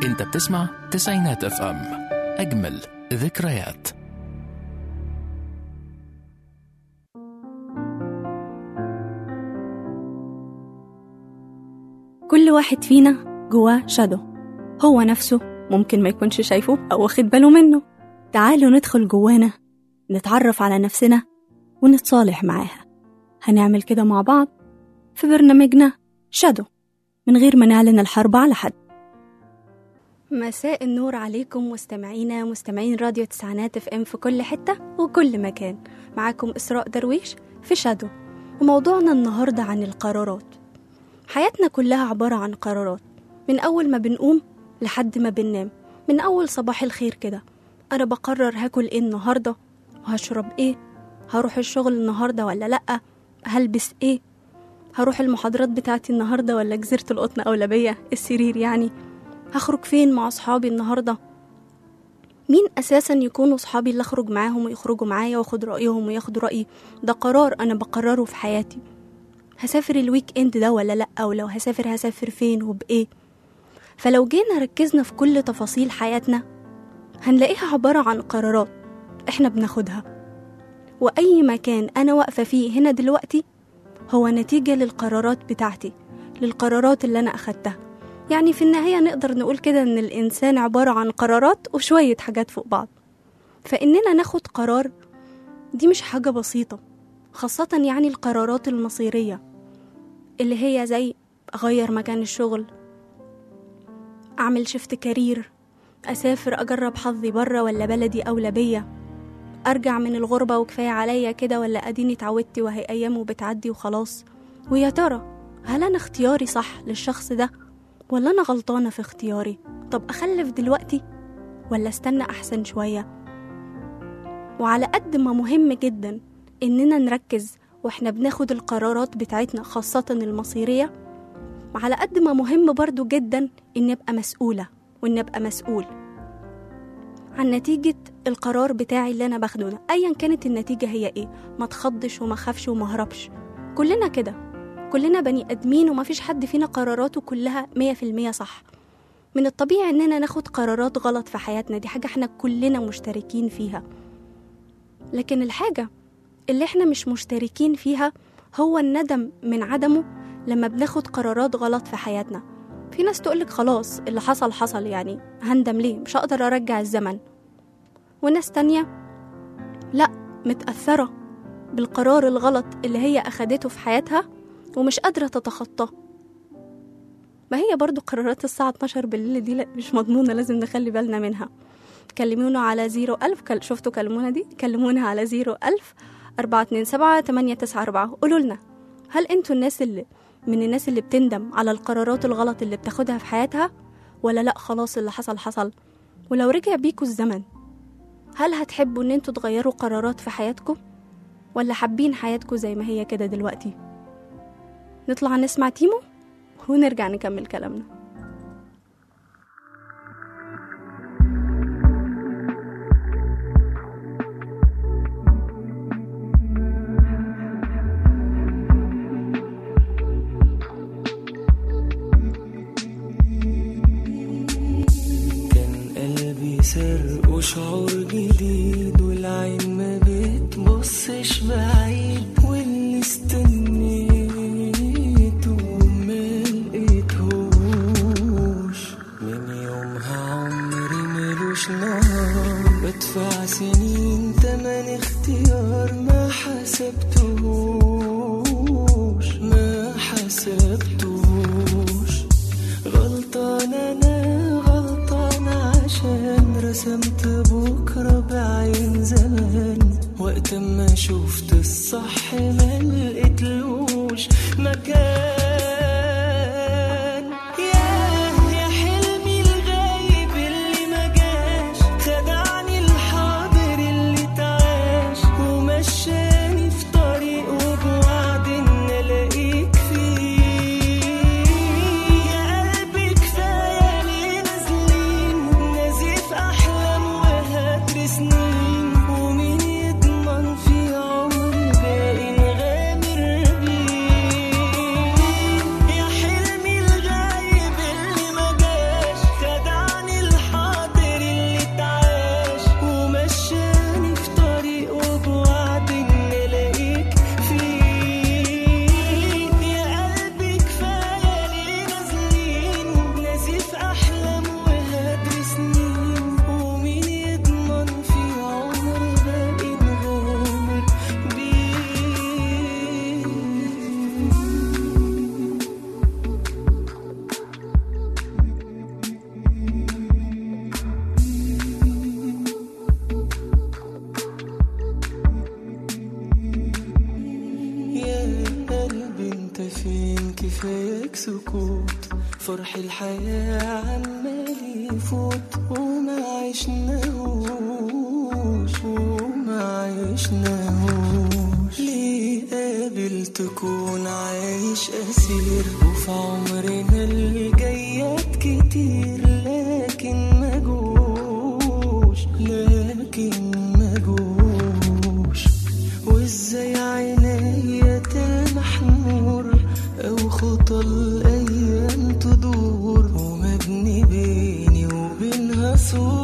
انت بتسمع تسعينات اف ام اجمل ذكريات كل واحد فينا جواه شادو هو نفسه ممكن ما يكونش شايفه أو واخد باله منه تعالوا ندخل جوانا نتعرف على نفسنا ونتصالح معاها هنعمل كده مع بعض في برنامجنا شادو من غير ما نعلن الحرب على حد مساء النور عليكم مستمعينا مستمعين راديو تسعينات اف ام في كل حتة وكل مكان معاكم إسراء درويش في شادو وموضوعنا النهاردة عن القرارات حياتنا كلها عبارة عن قرارات من أول ما بنقوم لحد ما بننام من أول صباح الخير كده أنا بقرر هاكل إيه النهاردة وهشرب إيه هروح الشغل النهاردة ولا لأ هلبس إيه هروح المحاضرات بتاعتي النهاردة ولا جزيرة القطن أولى السرير يعني هخرج فين مع أصحابي النهاردة مين أساسا يكونوا صحابي اللي أخرج معاهم ويخرجوا معايا وأخد رأيهم وياخدوا رأيي ده قرار أنا بقرره في حياتي هسافر الويك اند ده ولا لأ ولو هسافر هسافر فين وبإيه فلو جينا ركزنا في كل تفاصيل حياتنا هنلاقيها عبارة عن قرارات احنا بناخدها وأي مكان أنا واقفة فيه هنا دلوقتي هو نتيجة للقرارات بتاعتي للقرارات اللي أنا أخدتها يعني في النهاية نقدر نقول كده إن الإنسان عبارة عن قرارات وشوية حاجات فوق بعض فإننا ناخد قرار دي مش حاجة بسيطة خاصة يعني القرارات المصيرية اللي هي زي أغير مكان الشغل أعمل شفت كارير أسافر أجرب حظي برا ولا بلدي أولى بيا أرجع من الغربة وكفاية عليا كده ولا أديني اتعودت وهي أيام وبتعدي وخلاص ويا ترى هل أنا اختياري صح للشخص ده ولا أنا غلطانة في اختياري طب أخلف دلوقتي ولا استنى أحسن شوية وعلى قد ما مهم جدا إننا نركز وإحنا بناخد القرارات بتاعتنا خاصة المصيرية وعلى قد ما مهم برضو جدا إن أبقى مسؤولة وإن أبقى مسؤول عن نتيجة القرار بتاعي اللي أنا باخده ده أيا كانت النتيجة هي إيه ما تخضش وما خافش وما هربش كلنا كده كلنا بني آدمين ومفيش حد فينا قراراته كلها مية في المية صح من الطبيعي إننا ناخد قرارات غلط في حياتنا دي حاجة احنا كلنا مشتركين فيها لكن الحاجة اللي احنا مش مشتركين فيها هو الندم من عدمه لما بناخد قرارات غلط في حياتنا في ناس تقولك خلاص اللي حصل حصل يعني هندم ليه مش هقدر ارجع الزمن وناس تانية لا متأثرة بالقرار الغلط اللي هي أخدته في حياتها ومش قادرة تتخطاه ما هي برضو قرارات الساعة 12 بالليل دي لا مش مضمونة لازم نخلي بالنا منها كلمونا على زيرو ألف كل... شفتوا كلمونا دي كلمونا على زيرو ألف أربعة اتنين سبعة تمانية تسعة أربعة قولوا لنا هل انتوا الناس اللي من الناس اللي بتندم على القرارات الغلط اللي بتاخدها في حياتها ولا لأ خلاص اللي حصل حصل ولو رجع بيكوا الزمن هل هتحبوا ان انتوا تغيروا قرارات في حياتكم ولا حابين حياتكم زي ما هي كده دلوقتي نطلع نسمع تيمو ونرجع نكمل كلامنا كان قلبي سرق وشعور جديد والعين ما بتبصش بعيد واللي استنيته ما لقيتهوش من يومها عمري ملوش نهار بدفع سنين تمن اختيار ما حسبتهوش ما حسبتهوش غلطان انا غلطان عشان رسمت بكرة بعين زمان وقت ما شفت الصح ما لقيتلوش مكان ياه يا حلمي الغايب اللي ما جاش خدعني الحاضر اللي اتعاش ومشاني في طريق وبوعد ان الاقيك فيه يا قلبي كفايه ليه نازلين نزيف احلام وهدر سنين ومين يضمن في عمر باقي سكوت فرح الحياة عمال يفوت وما عشناهوش وما عشناهوش ليه قابل تكون عايش أسير وفي عمرنا الجايات كتير لكن ما جوش لكن ما جوش وازاي عينيا تلمح نور او خطى الايام تدور ومبني بيني وبينها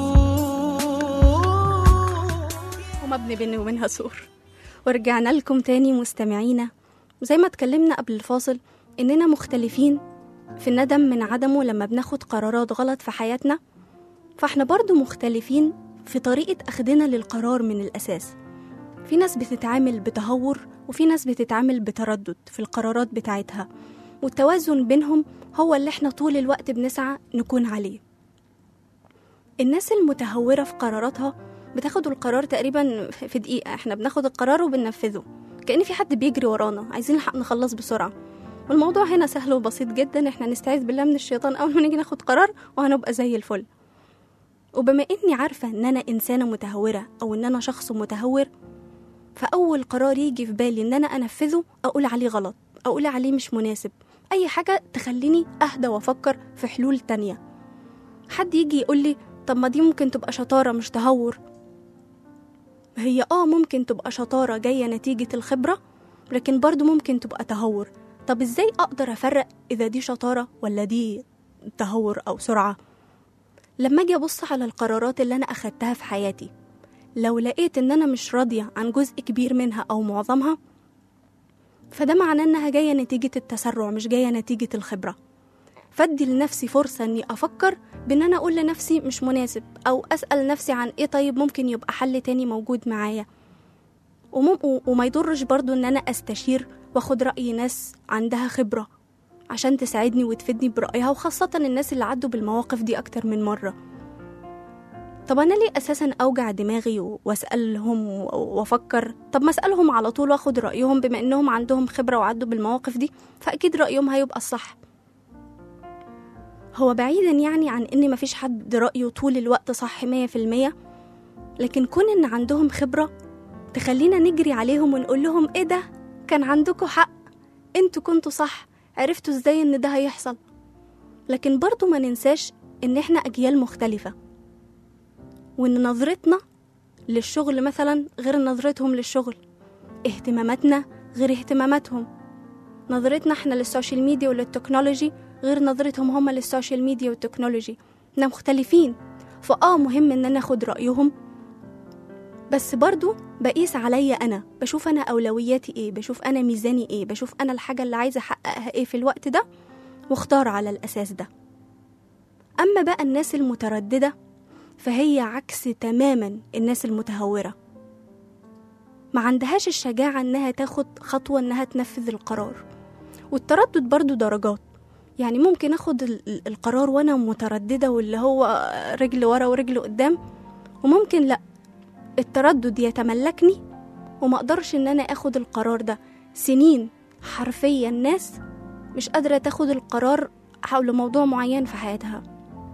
سور ومبني بيني وبينها سور ورجعنا لكم تاني مستمعينا وزي ما اتكلمنا قبل الفاصل إننا مختلفين في الندم من عدمه لما بناخد قرارات غلط في حياتنا فاحنا برضو مختلفين في طريقة أخدنا للقرار من الأساس في ناس بتتعامل بتهور وفي ناس بتتعامل بتردد في القرارات بتاعتها والتوازن بينهم هو اللي احنا طول الوقت بنسعى نكون عليه الناس المتهورة في قراراتها بتاخد القرار تقريبا في دقيقة احنا بناخد القرار وبننفذه كأن في حد بيجري ورانا عايزين نلحق نخلص بسرعة والموضوع هنا سهل وبسيط جدا احنا نستعيذ بالله من الشيطان اول ما نيجي ناخد قرار وهنبقى زي الفل وبما اني عارفة ان انا انسانة متهورة او ان انا شخص متهور فاول قرار يجي في بالي ان انا انفذه اقول عليه غلط اقول عليه مش مناسب اي حاجة تخليني اهدى وافكر في حلول تانية حد يجي يقول لي طب ما دي ممكن تبقى شطارة مش تهور هي اه ممكن تبقى شطارة جاية نتيجة الخبرة لكن برضو ممكن تبقى تهور طب ازاي اقدر افرق اذا دي شطارة ولا دي تهور او سرعة لما اجي ابص على القرارات اللي انا اخدتها في حياتي لو لقيت ان انا مش راضية عن جزء كبير منها او معظمها فده معناه انها جاية نتيجة التسرع مش جاية نتيجة الخبرة فادي لنفسي فرصة اني افكر بان انا اقول لنفسي مش مناسب او اسأل نفسي عن ايه طيب ممكن يبقى حل تاني موجود معايا ومم- و- وما يضرش برضو ان انا استشير واخد رأي ناس عندها خبرة عشان تساعدني وتفيدني برأيها وخاصة الناس اللي عدوا بالمواقف دي أكتر من مرة طب أنا ليه أساسا أوجع دماغي و- وأسألهم و- وأفكر طب ما أسألهم على طول وأخد رأيهم بما إنهم عندهم خبرة وعدوا بالمواقف دي فأكيد رأيهم هيبقى الصح هو بعيدا يعني عن إن مفيش حد رأيه طول الوقت صح مية في المية لكن كون إن عندهم خبرة تخلينا نجري عليهم ونقول لهم إيه ده كان عندكم حق انتوا كنتوا صح عرفتوا ازاي ان ده هيحصل لكن برضو ما ننساش ان احنا اجيال مختلفة وان نظرتنا للشغل مثلا غير نظرتهم للشغل اهتماماتنا غير اهتماماتهم نظرتنا احنا للسوشيال ميديا وللتكنولوجي غير نظرتهم هما للسوشيال ميديا والتكنولوجي احنا مختلفين فاه مهم ان انا اخد رأيهم بس برضو بقيس عليا انا بشوف انا اولوياتي ايه بشوف انا ميزاني ايه بشوف انا الحاجه اللي عايزه احققها ايه في الوقت ده واختار على الاساس ده اما بقى الناس المتردده فهي عكس تماما الناس المتهوره ما عندهاش الشجاعه انها تاخد خطوه انها تنفذ القرار والتردد برضو درجات يعني ممكن اخد ال- ال- القرار وانا متردده واللي هو رجل ورا ورجل قدام وممكن لا التردد يتملكني وما اقدرش ان انا اخد القرار ده سنين حرفيا ناس مش قادرة تاخد القرار حول موضوع معين في حياتها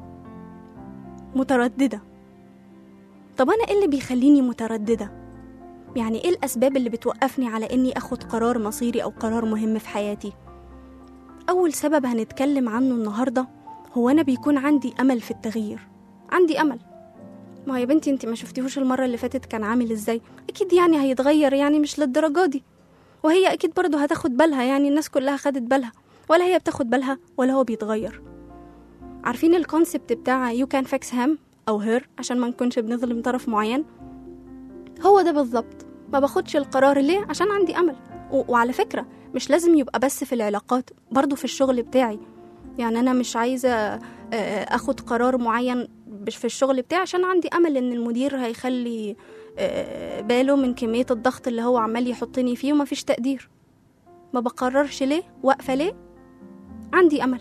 مترددة طب انا ايه اللي بيخليني مترددة يعني ايه الاسباب اللي بتوقفني على اني اخد قرار مصيري او قرار مهم في حياتي اول سبب هنتكلم عنه النهارده هو انا بيكون عندي امل في التغيير عندي امل ما يا بنتي انت ما شفتيهوش المرة اللي فاتت كان عامل ازاي اكيد يعني هيتغير يعني مش للدرجة دي وهي اكيد برضه هتاخد بالها يعني الناس كلها خدت بالها ولا هي بتاخد بالها ولا هو بيتغير عارفين الكونسبت بتاع you can fix him او her عشان ما نكونش بنظلم طرف معين هو ده بالظبط ما باخدش القرار ليه عشان عندي امل و- وعلى فكرة مش لازم يبقى بس في العلاقات برضه في الشغل بتاعي يعني انا مش عايزة آه، اخد قرار معين مش في الشغل بتاعي عشان عندي امل ان المدير هيخلي آه، باله من كمية الضغط اللي هو عمال يحطني فيه ومفيش تقدير ما بقررش ليه واقفة ليه عندي امل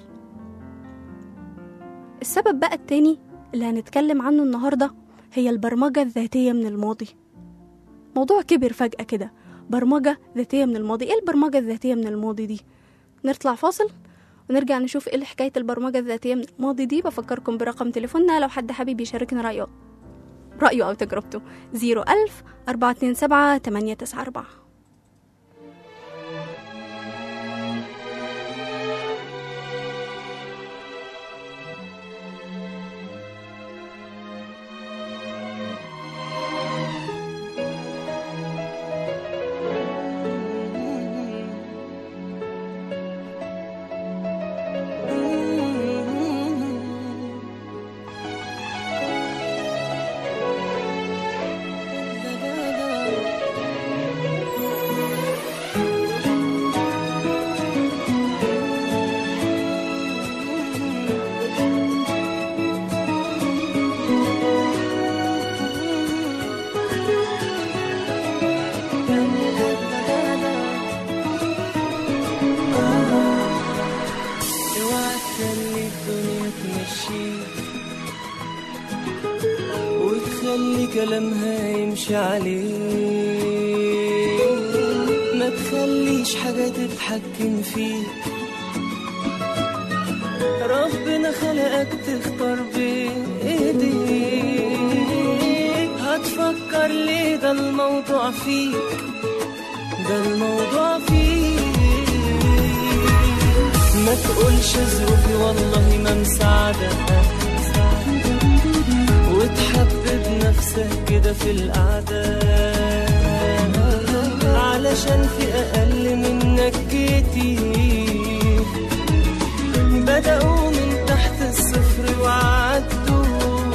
السبب بقى التاني اللي هنتكلم عنه النهاردة هي البرمجة الذاتية من الماضي موضوع كبر فجأة كده برمجة ذاتية من الماضي ايه البرمجة الذاتية من الماضي دي نطلع فاصل ونرجع نشوف ايه حكاية البرمجة الذاتية من الماضي دي بفكركم برقم تليفوننا لو حد حابب يشاركنا رأيه رأيه أو تجربته 01000 427 894 اوعى تخلي الدنيا تمشيك وتخلي كلامها يمشي عليك ما تخليش حاجة تتحكم فيك ربنا خلقك تختار بإيديك هتفكر ليه ده الموضوع فيك ده الموضوع فيك ما تقولش ظروفي والله ما مساعدة وتحبب نفسك كده في القعدة علشان في أقل منك كتير بدأوا من تحت الصفر وعدوا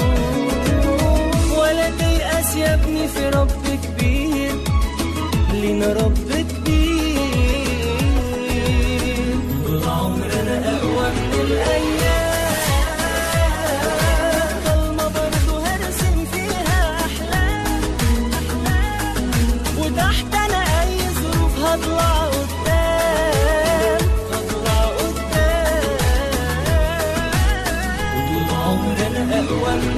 ولا تيأس يا ابني في رب كبير لينا رب كبير طول عمرنا أقوى من الأيام ضلمة برضه هرسم فيها أحلام وتحت أنا أي ظروف هطلع قدام هطلع قدام طول عمرنا أقوى من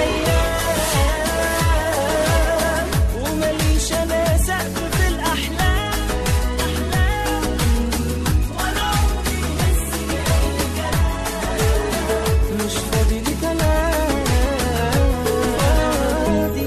الأيام ومليش أنا سقف في الأحلام أحلام وأنا عمري بس بأي كلام مش فاضي لكلام فاضي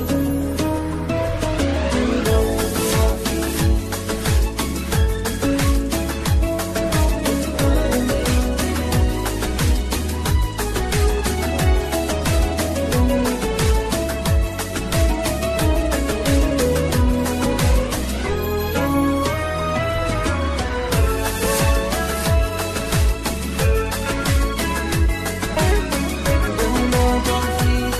الموضوع فيك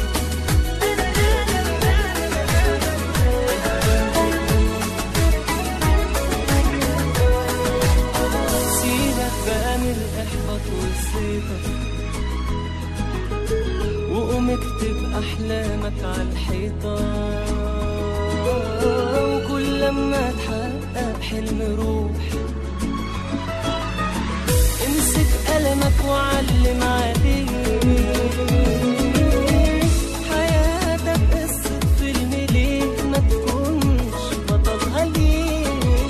سيبك بقى من الإحباط والزيطة وقوم اكتب أحلامك على الحيطة وكل لما تحقق حلم روح امسك قلمك وعلم عليه حياتك قصة فيلم ليه ما تكونش بطلها ليه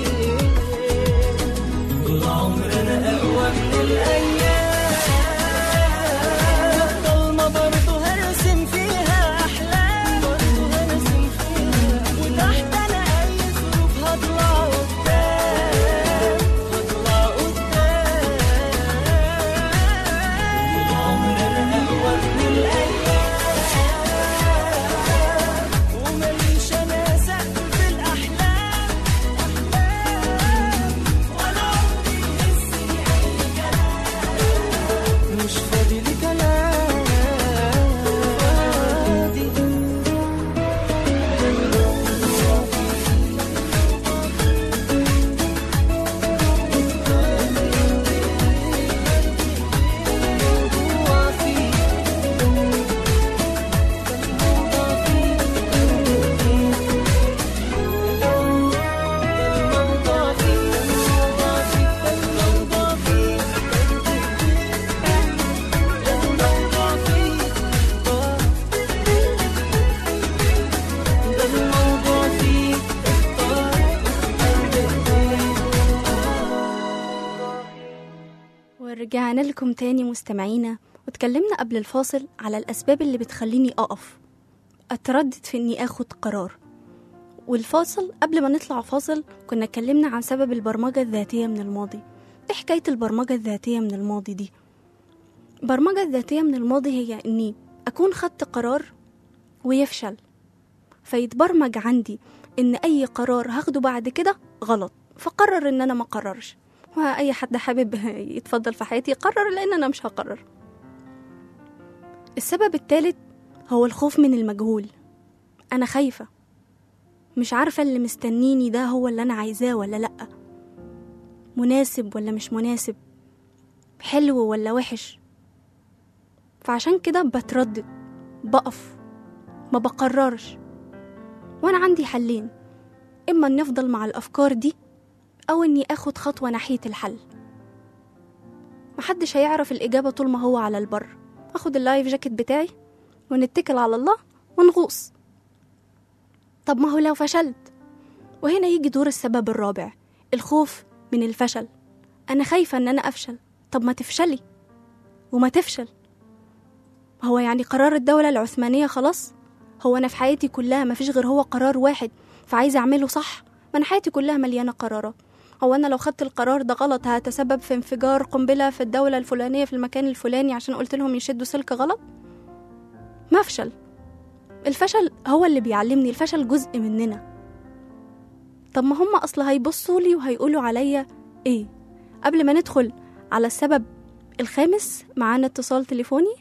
طول عمرنا أقوى من الأيام ضلمة برضه هرسم فيها أحلام برضه هرسم فيها وتحت أنا أي ظروف هطلع قدام هطلع قدام ورجعنا لكم تاني مستمعينا واتكلمنا قبل الفاصل على الأسباب اللي بتخليني أقف أتردد في إني آخد قرار والفاصل قبل ما نطلع فاصل كنا اتكلمنا عن سبب البرمجة الذاتية من الماضي ايه حكاية البرمجة الذاتية من الماضي دي البرمجة الذاتية من الماضي هي إني أكون خدت قرار ويفشل فيتبرمج عندي إن أي قرار هاخده بعد كده غلط فقرر إن أنا ما قررش وأي حد حابب يتفضل في حياتي يقرر لأن أنا مش هقرر السبب الثالث هو الخوف من المجهول أنا خايفة مش عارفة اللي مستنيني ده هو اللي أنا عايزاه ولا لأ مناسب ولا مش مناسب حلو ولا وحش فعشان كده بتردد بقف ما بقررش وأنا عندي حلين إما إني أفضل مع الأفكار دي أو إني أخد خطوة ناحية الحل محدش هيعرف الإجابة طول ما هو على البر أخد اللايف جاكيت بتاعي ونتكل على الله ونغوص طب ما هو لو فشلت وهنا يجي دور السبب الرابع الخوف من الفشل أنا خايفة إن أنا أفشل طب ما تفشلي وما تفشل هو يعني قرار الدولة العثمانية خلاص هو أنا في حياتي كلها مفيش غير هو قرار واحد فعايزة أعمله صح ما أنا حياتي كلها مليانة قرارات هو أنا لو خدت القرار ده غلط هتسبب في انفجار قنبلة في الدولة الفلانية في المكان الفلاني عشان قلت لهم يشدوا سلك غلط ما أفشل الفشل هو اللي بيعلمني الفشل جزء مننا طب ما هم أصل هيبصوا لي وهيقولوا عليا إيه قبل ما ندخل على السبب الخامس معانا اتصال تليفوني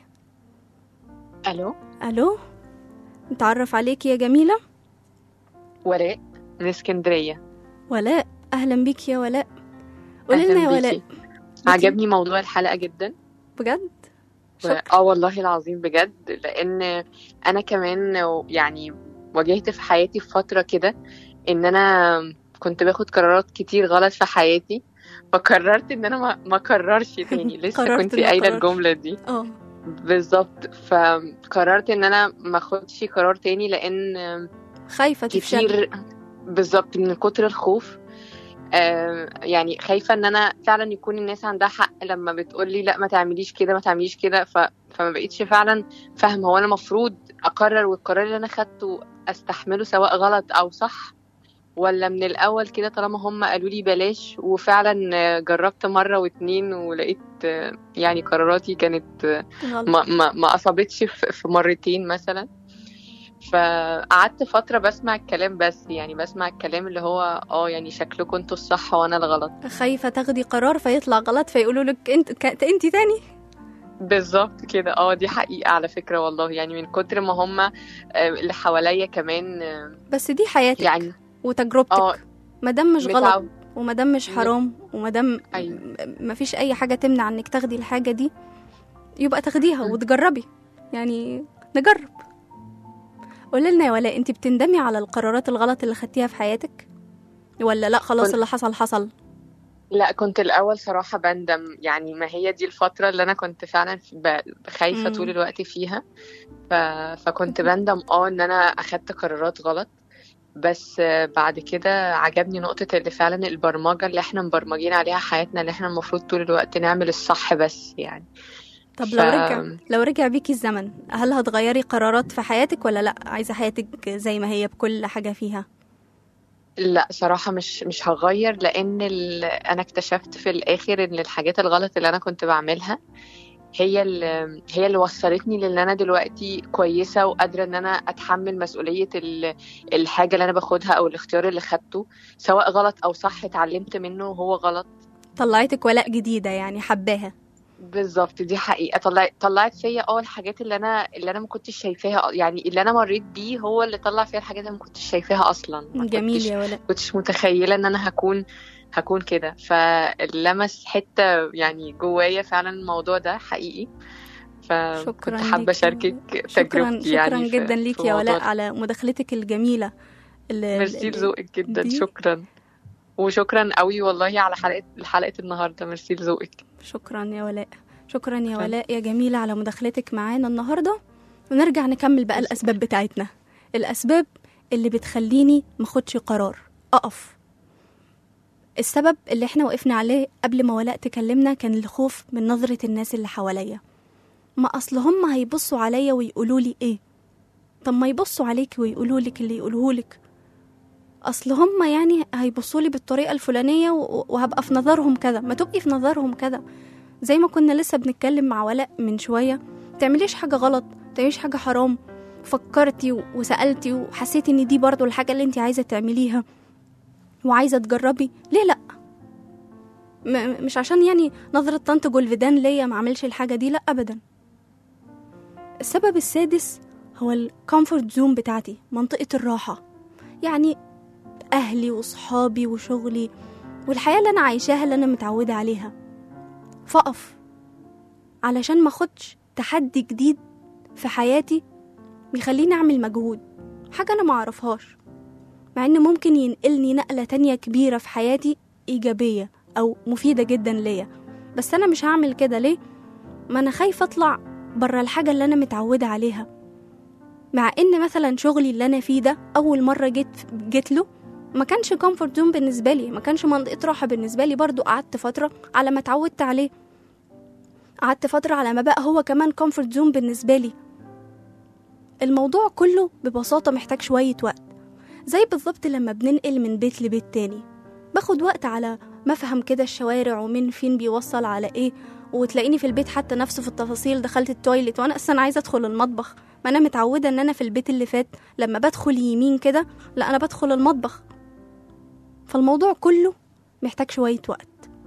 الو ألو نتعرف عليك يا جميلة ولاء من اسكندريه ولاء أهلا بيك يا ولاء قولي لنا أهلاً يا ولاء بيكي. عجبني موضوع الحلقه جدا بجد و- شكرا اه والله العظيم بجد لان انا كمان يعني واجهت في حياتي في فتره كده ان انا كنت باخد قرارات كتير غلط في حياتي فقررت ان انا ما ما اكررش تاني لسه قررت كنت إني قايله أقرر. الجمله دي اه بالظبط فقررت ان انا ما اخدش قرار تاني لان خايفة تفشل كتير بالظبط من كتر الخوف آه يعني خايفة ان انا فعلا يكون الناس عندها حق لما بتقولي لا ما تعمليش كده ما تعمليش كده ف... فما بقيتش فعلا فاهم هو انا مفروض اقرر والقرار اللي انا خدته استحمله سواء غلط او صح ولا من الاول كده طالما هم قالوا لي بلاش وفعلا آه، جربت مرة واتنين ولقيت آه، يعني قراراتي كانت آه، غلط ما ما ما اصابتش في في مرتين مثلا فقعدت فترة بسمع الكلام بس يعني بسمع الكلام اللي هو اه يعني شكلكم انتوا الصح وانا الغلط خايفة تاخدي قرار فيطلع غلط فيقولوا لك انت ك- انت تاني بالظبط كده اه دي حقيقة على فكرة والله يعني من كتر ما هم آه، اللي حواليا كمان آه، بس دي حياتك يعني اه وتجربتك ما دام مش غلط متعود وما دام مش حرام وما دام أيوة. ما فيش اي حاجة تمنع انك تاخدي الحاجة دي يبقى تاخديها م. وتجربي يعني نجرب قولي لنا يا ولاء انت بتندمي على القرارات الغلط اللي خدتيها في حياتك ولا لا خلاص كنت- اللي حصل حصل لا كنت الأول صراحة بندم يعني ما هي دي الفترة اللي أنا كنت فعلا في- ب- خايفة مم. طول الوقت فيها ف... فكنت بندم اه إن أنا أخدت قرارات غلط بس آه، بعد كده عجبني نقطة اللي فعلا البرمجة اللي احنا مبرمجين عليها حياتنا اللي احنا المفروض طول الوقت نعمل الصح بس يعني طب ف- لو رجع لو رجع بيكي الزمن هل هتغيري قرارات في حياتك ولا لا عايزة حياتك زي ما هي بكل حاجة فيها لا صراحة مش مش هغير لأن ال... أنا اكتشفت في الآخر إن الحاجات الغلط اللي أنا كنت بعملها هي اللي هي اللي وصلتني للي أنا دلوقتي كويسة وقادرة إن أنا أتحمل مسؤولية ال... الحاجة اللي أنا باخدها أو الاختيار اللي خدته سواء غلط أو صح اتعلمت منه وهو غلط طلعتك ولاء جديدة يعني حباها بالظبط دي حقيقة طلعت طلعت فيا اه الحاجات اللي أنا اللي أنا ما كنتش شايفاها يعني اللي أنا مريت بيه هو اللي طلع فيها الحاجات اللي ما كنتش شايفاها أصلا ما جميل كنتش يا ولاء كنتش متخيلة ان انا هكون هكون كده فلمس حتة يعني جوايا فعلا الموضوع ده حقيقي شكرا فكنت حابة ليك. أشاركك شكرا تجربتي شكرا يعني في- جدا ليك في يا الموضوع ولاء ده. على مداخلتك الجميلة اللي ميرسي لذوقك جدا دي- شكرا وشكرا قوي والله على حلقة حلقة النهاردة ميرسي لذوقك شكرا يا ولاء شكرا يا شكراً. ولاء يا جميلة على مداخلتك معانا النهاردة ونرجع نكمل بقى الأسباب بتاعتنا الأسباب اللي بتخليني ماخدش قرار أقف السبب اللي احنا وقفنا عليه قبل ما ولاء تكلمنا كان الخوف من نظرة الناس اللي حواليا ما أصل هم هيبصوا عليا ويقولوا لي إيه طب ما يبصوا عليك ويقولوا لك اللي يقولوه لك أصل هم يعني هيبصوا لي بالطريقة الفلانية و- وهبقى في نظرهم كذا ما تبقي في نظرهم كذا زي ما كنا لسه بنتكلم مع ولاء من شوية تعمليش حاجة غلط تعمليش حاجة حرام فكرتي و- وسألتي وحسيتي ان دي برضو الحاجة اللي انت عايزة تعمليها وعايزة تجربي ليه لأ م- مش عشان يعني نظرة طنط جولفيدان ليا ما عملش الحاجة دي لأ أبدا السبب السادس هو الكومفورت زون بتاعتي منطقة الراحة يعني أهلي وصحابي وشغلي والحياة اللي أنا عايشاها اللي أنا متعودة عليها فأقف علشان ما أخدش تحدي جديد في حياتي بيخليني أعمل مجهود حاجة أنا معرفهاش مع إن ممكن ينقلني نقلة تانية كبيرة في حياتي إيجابية أو مفيدة جدا ليا بس أنا مش هعمل كده ليه؟ ما أنا خايفة أطلع برا الحاجة اللي أنا متعودة عليها مع إن مثلا شغلي اللي أنا فيه ده أول مرة جيت جيت له ما كانش كومفورت زون بالنسبة لي ما كانش منطقة راحة بالنسبة لي برضو قعدت فترة على ما اتعودت عليه قعدت فترة على ما بقى هو كمان كومفورت زون بالنسبة لي الموضوع كله ببساطة محتاج شوية وقت زي بالظبط لما بننقل من بيت لبيت تاني باخد وقت على ما افهم كده الشوارع ومين فين بيوصل على ايه وتلاقيني في البيت حتى نفسه في التفاصيل دخلت التويليت وانا اصلا عايزه ادخل المطبخ ما انا متعوده ان انا في البيت اللي فات لما بدخل يمين كده لا انا بدخل المطبخ فالموضوع كله محتاج شويه وقت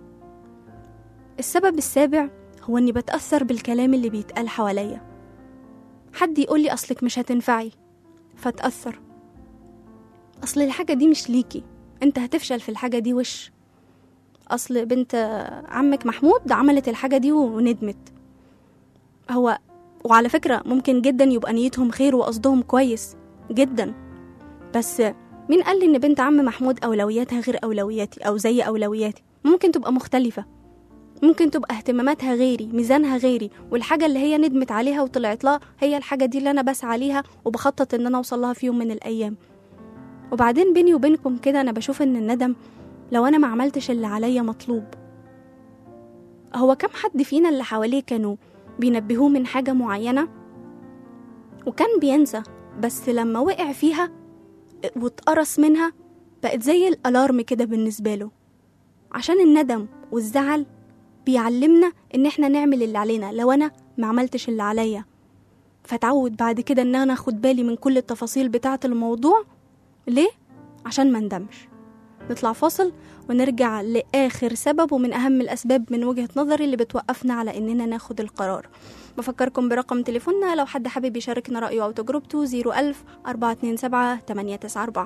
السبب السابع هو اني بتاثر بالكلام اللي بيتقال حواليا حد يقول لي اصلك مش هتنفعي فاتاثر اصل الحاجه دي مش ليكي انت هتفشل في الحاجه دي وش اصل بنت عمك محمود عملت الحاجه دي وندمت هو وعلى فكره ممكن جدا يبقى نيتهم خير وقصدهم كويس جدا بس مين قال لي ان بنت عم محمود اولوياتها غير اولوياتي او زي اولوياتي ممكن تبقى مختلفه ممكن تبقى اهتماماتها غيري ميزانها غيري والحاجة اللي هي ندمت عليها وطلعت لها هي الحاجة دي اللي أنا بسعى ليها وبخطط إن أنا أوصل لها في يوم من الأيام وبعدين بيني وبينكم كده أنا بشوف إن الندم لو أنا ما عملتش اللي عليا مطلوب هو كم حد فينا اللي حواليه كانوا بينبهوه من حاجة معينة وكان بينسى بس لما وقع فيها واتقرص منها بقت زي الألارم كده بالنسبة له عشان الندم والزعل بيعلمنا ان احنا نعمل اللي علينا لو انا ما عملتش اللي عليا فتعود بعد كده ان انا اخد بالي من كل التفاصيل بتاعه الموضوع ليه عشان ما ندمش نطلع فاصل ونرجع لاخر سبب ومن اهم الاسباب من وجهه نظري اللي بتوقفنا على اننا ناخد القرار بفكركم برقم تليفوننا لو حد حابب يشاركنا رايه او تجربته 01000 427 894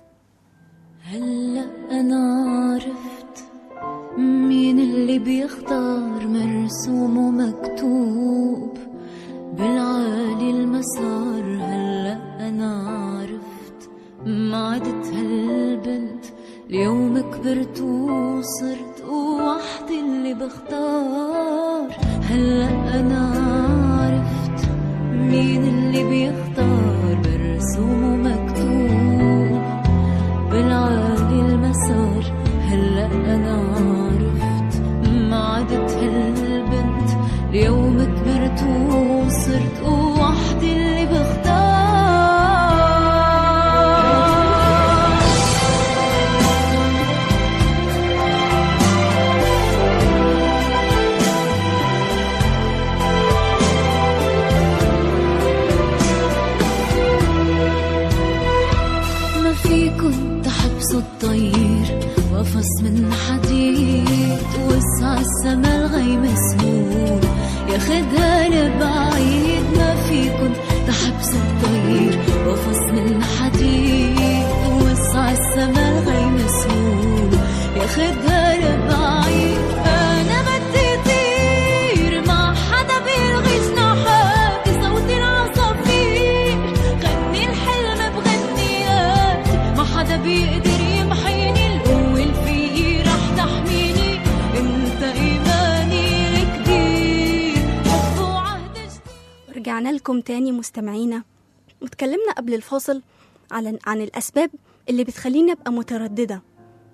هلا انا عرفت مين اللي بيختار مرسوم ومكتوب بالعالي المسار هلا انا عرفت ما عدت هالبنت اليوم كبرت وصرت وحدي اللي بختار هلا انا عرفت مين اللي بيختار مرسوم ومكتوب بالعالي المسار هلا انا عرفت ما عدت هالبنت اليوم كبرت وصرت وحدي اللي بختار ما فيكن تحبسوا الطير وقفص من حديد وسع السما الغيم سهول ياخدها لبعيد ما فيكن تحبسوا الطير وقفص من حديد وسع السما الغيم سهول ياخدها لبعيد انا بدي طير مع حدا بيلغي جناحاتي صوت العصافير غني الحلم بغنياتي ما حدا بيقدر يمحيني القوة اللي فيي رح تحميني انت ايماني الكبير حب وعهد جديد رجعنا لكم تاني مستمعينا واتكلمنا قبل الفاصل على عن الأسباب اللي بتخليني أبقى مترددة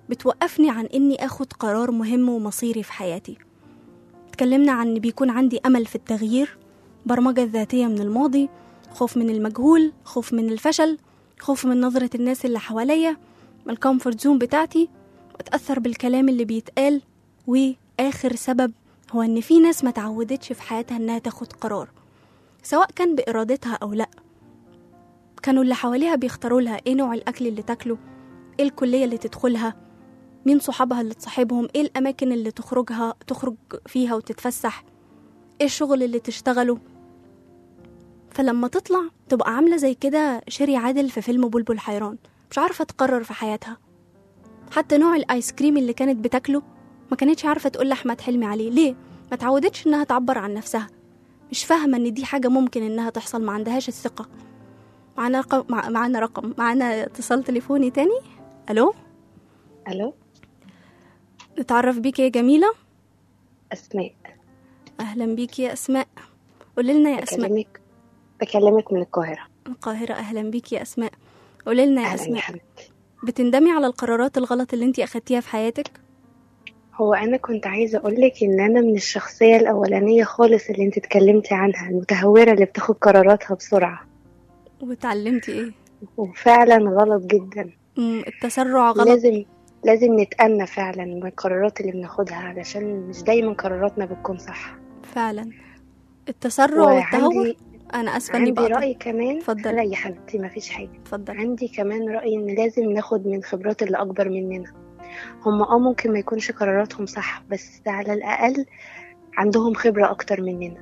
بتوقفني عن إني أخد قرار مهم ومصيري في حياتي اتكلمنا عن إن بيكون عندي أمل في التغيير برمجة ذاتية من الماضي خوف من المجهول خوف من الفشل خوف من نظرة الناس اللي حواليا من الكومفورت زون بتاعتي واتأثر بالكلام اللي بيتقال وآخر سبب هو إن في ناس ما تعودتش في حياتها إنها تاخد قرار سواء كان بإرادتها أو لأ كانوا اللي حواليها بيختاروا لها ايه نوع الأكل اللي تاكله ايه الكلية اللي تدخلها مين صحابها اللي تصاحبهم ايه الأماكن اللي تخرجها تخرج فيها وتتفسح ايه الشغل اللي تشتغله فلما تطلع تبقى عاملة زي كده شيري عادل في فيلم بلبل حيران مش عارفة تقرر في حياتها حتى نوع الآيس كريم اللي كانت بتاكله ما كانتش عارفة تقول لأحمد حلمي عليه ليه؟ ما تعودتش إنها تعبر عن نفسها مش فاهمة إن دي حاجة ممكن إنها تحصل ما عندهاش الثقة معانا رقم مع... معانا رقم معانا اتصال تليفوني تاني ألو الو نتعرف بيك يا جميلة اسماء أهلا بيك يا أسماء قولي لنا يا أسماء بكلمك بكلمك من القاهرة القاهرة أهلا بيك يا أسماء قولي لنا يا اهلا يا أسماء حبيبتي بتندمي على القرارات الغلط اللي انتي أخدتيها في حياتك هو انا كنت عايزة اقولك ان انا من الشخصية الاولانية خالص اللي انت اتكلمتي عنها المتهورة اللي بتاخد قراراتها بسرعة وتعلمتي ايه وفعلا غلط جدا مم، التسرع غلط لازم لازم نتأنى فعلا من القرارات اللي بناخدها علشان مش دايما قراراتنا بتكون صح فعلا التسرع والتهور وعندي انا اسفه اني عندي بقطع رأي كمان اتفضلي. لا يا حبيبتي مفيش حاجة اتفضل عندي كمان رأي إن لازم ناخد من خبرات اللي أكبر مننا هم اه ممكن ما يكونش قراراتهم صح بس على الأقل عندهم خبرة أكتر مننا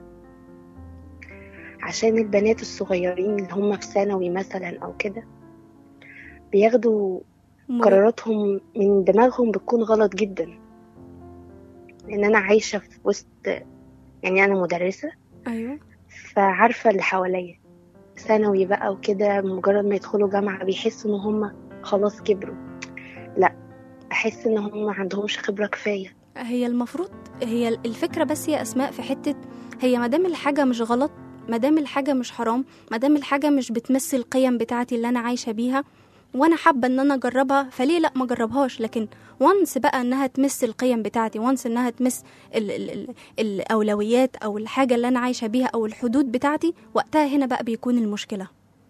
عشان البنات الصغيرين اللي هم في ثانوي مثلا أو كده بياخدوا قراراتهم من دماغهم بتكون غلط جدا لأن أنا عايشة في وسط يعني أنا مدرسة ايوه فعارفة اللي حواليا ثانوي بقى وكده مجرد ما يدخلوا جامعة بيحسوا ان هم خلاص كبروا لا احس ان هم ما عندهمش خبرة كفاية هي المفروض هي الفكره بس يا اسماء في حته هي مادام الحاجه مش غلط مادام الحاجه مش حرام مادام الحاجه مش بتمثل القيم بتاعتي اللي انا عايشه بيها وانا حابه ان انا اجربها فليه لا ما اجربهاش لكن وانس بقى انها تمس القيم بتاعتي وانس انها تمس ال ال ال الاولويات او الحاجه اللي انا عايشه بيها او الحدود بتاعتي وقتها هنا بقى بيكون المشكله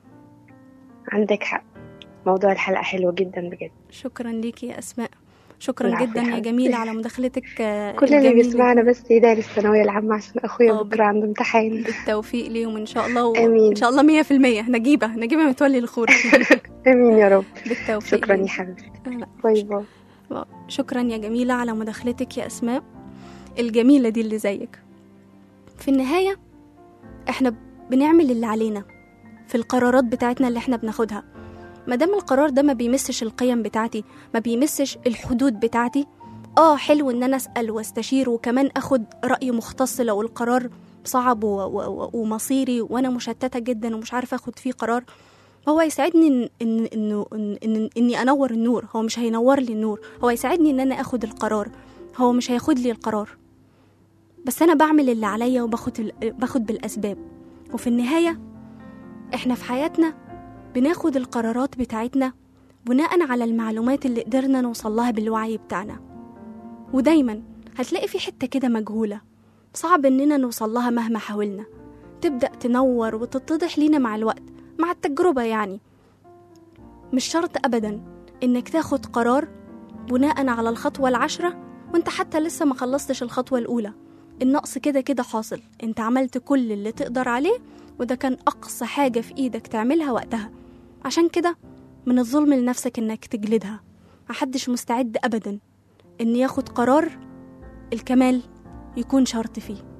عندك حق موضوع الحلقة حلو جدا بجد شكرا ليكي يا اسماء شكرا العفو جدا يا يا حبيبتي. جميله على مداخلتك آه، كل اللي الجميلة بيسمعنا دي. بس يدعي للثانوية العامة عشان اخويا آه، بكرة عنده امتحان بالتوفيق ليهم ان شاء الله و... آمين. ان شاء الله 100% نجيبه نجيبه متولي الخور امين يا رب بالتوفيق شكرا ليهم. يا حبيبتي لا، باي باي شكرا يا جميلة على مداخلتك يا أسماء الجميلة دي اللي زيك في النهاية احنا بنعمل اللي علينا في القرارات بتاعتنا اللي احنا بناخدها مادام القرار ده ما بيمسش القيم بتاعتي ما بيمسش الحدود بتاعتي اه حلو ان انا اسأل واستشير وكمان اخد رأي مختص لو القرار صعب و- و- و- ومصيري وانا مشتتة جدا ومش عارفة اخد فيه قرار هو يساعدني إن إن إنه إن إن إني أنور النور هو مش هينور لي النور هو يساعدني إن أنا أخد القرار هو مش هياخد لي القرار بس أنا بعمل اللي عليا وباخد ال- باخد بالأسباب وفي النهاية إحنا في حياتنا بناخد القرارات بتاعتنا بناء على المعلومات اللي قدرنا نوصل لها بالوعي بتاعنا ودايما هتلاقي في حتة كده مجهولة صعب إننا نوصل لها مهما حاولنا تبدأ تنور وتتضح لينا مع الوقت مع التجربة يعني مش شرط أبدا إنك تاخد قرار بناء على الخطوة العشرة وانت حتى لسه ما خلصتش الخطوة الأولى النقص كده كده حاصل انت عملت كل اللي تقدر عليه وده كان أقصى حاجة في إيدك تعملها وقتها عشان كده من الظلم لنفسك إنك تجلدها محدش مستعد أبدا إن ياخد قرار الكمال يكون شرط فيه